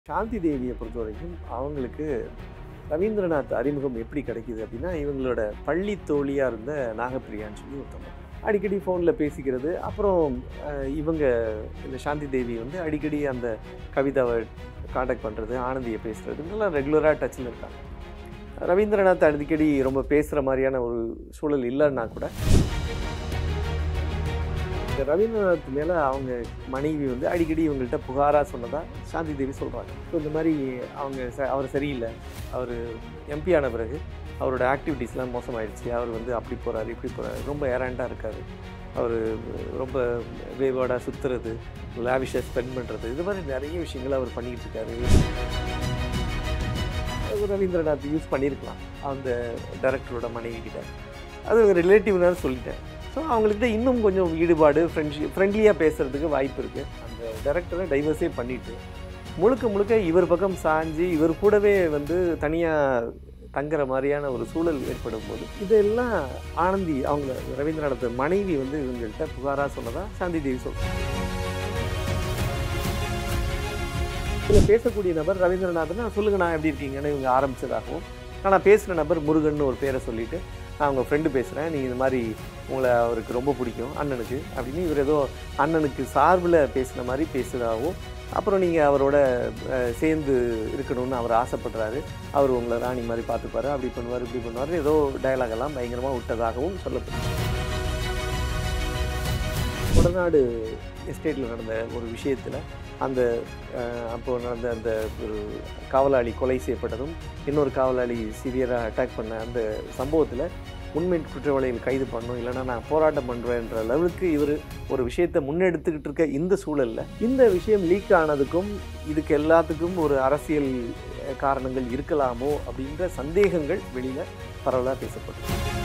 சாந்தி தேவியை பொறுத்த வரைக்கும் அவங்களுக்கு ரவீந்திரநாத் அறிமுகம் எப்படி கிடைக்குது அப்படின்னா இவங்களோட பள்ளி தோழியாக இருந்த நாகப்பிரியான்னு சொல்லி ஒருத்தவங்க அடிக்கடி ஃபோனில் பேசிக்கிறது அப்புறம் அஹ், இவங்க இந்த சாந்தி தேவி வந்து அடிக்கடி அந்த கவிதாவை காண்டாக்ட் பண்ணுறது ஆனந்தியை பேசுகிறது இதெல்லாம் ரெகுலராக டச்சில் இருக்காங்க ரவீந்திரநாத் அடிக்கடி ரொம்ப பேசுகிற மாதிரியான ஒரு சூழல் இல்லைன்னா கூட இந்த ரவீந்திரநாத் மேலே அவங்க மனைவி வந்து அடிக்கடி இவங்கள்ட்ட புகாராக சொன்னதா சாந்தி தேவி சொல்கிறாங்க ஸோ இந்த மாதிரி அவங்க ச அவர் சரியில்லை அவர் எம்பி ஆன பிறகு அவரோட ஆக்டிவிட்டீஸ்லாம் மோசமாயிடுச்சு அவர் வந்து அப்படி போகிறாரு இப்படி போகிறாரு ரொம்ப ஏராண்டாக இருக்கார் அவர் ரொம்ப வேவாடாக சுற்றுறது லாவிஷாக ஸ்பெண்ட் பண்ணுறது இது மாதிரி நிறைய விஷயங்கள் அவர் பண்ணிக்கிட்டு இருக்காரு அது ரவீந்திரநாத் யூஸ் பண்ணியிருக்கலாம் அந்த டைரக்டரோட மனைவி கிட்ட அது ரிலேட்டிவ்னால சொல்லிட்டேன் ஸோ அவங்கள்ட்ட இன்னும் கொஞ்சம் ஈடுபாடு ஃப்ரெண்ட்ஷிப் ஃப்ரெண்ட்லியாக பேசுகிறதுக்கு வாய்ப்பு இருக்குது அந்த டைரக்டரை டைவர்ஸே பண்ணிவிட்டு முழுக்க முழுக்க இவர் பக்கம் சாஞ்சு இவர் கூடவே வந்து தனியாக தங்குற மாதிரியான ஒரு சூழல் ஏற்படும் போது இதெல்லாம் ஆனந்தி அவங்க ரவீந்திரநாத் மனைவி வந்து இவங்கள்ட்ட புகாராக சொன்னதா சாந்தி தேவி சொல்கிறாங்க இதில் பேசக்கூடிய நபர் ரவீந்திரநாத்னா சொல்லுங்க நான் எப்படி இருக்கீங்கன்னு இவங்க ஆரம்பிச்சதாகவும் ஆனால் பேசுகிற நபர் முருகன் ஒரு பேரை சொல்லிட்டு நான் உங்கள் ஃப்ரெண்டு பேசுகிறேன் நீங்கள் இந்த மாதிரி உங்களை அவருக்கு ரொம்ப பிடிக்கும் அண்ணனுக்கு அப்படின்னு இவர் ஏதோ அண்ணனுக்கு சார்பில் பேசுன மாதிரி பேசுகிறதாகவும் அப்புறம் நீங்கள் அவரோட அஹ், சேர்ந்து இருக்கணும்னு அவர் ஆசைப்படுறாரு அவர் உங்களை ராணி மாதிரி பார்த்துப்பாரு அப்படி பண்ணுவார் இப்படி பண்ணுவார் ஏதோ டயலாக் எல்லாம் பயங்கரமாக விட்டதாகவும் சொல்லப்படுது கொடநாடு எஸ்டேட்டில் நடந்த ஒரு விஷயத்தில் அந்த அஹ், அப்போ நடந்த அந்த ஒரு காவலாளி கொலை செய்யப்பட்டதும் இன்னொரு காவலாளி சிவியராக அட்டாக் பண்ண அந்த சம்பவத்தில் உண்மை குற்றவாளிகள் கைது பண்ணணும் இல்லைன்னா நான் போராட்டம் பண்ணுறேன்ற லெவலுக்கு இவர் ஒரு விஷயத்தை முன்னெடுத்துக்கிட்டு இருக்க இந்த சூழலில் இந்த விஷயம் லீக் ஆனதுக்கும் இதுக்கு எல்லாத்துக்கும் ஒரு அரசியல் அஹ், காரணங்கள் இருக்கலாமோ அப்படின்ற சந்தேகங்கள் வெளியில் பரவலாக பேசப்பட்டது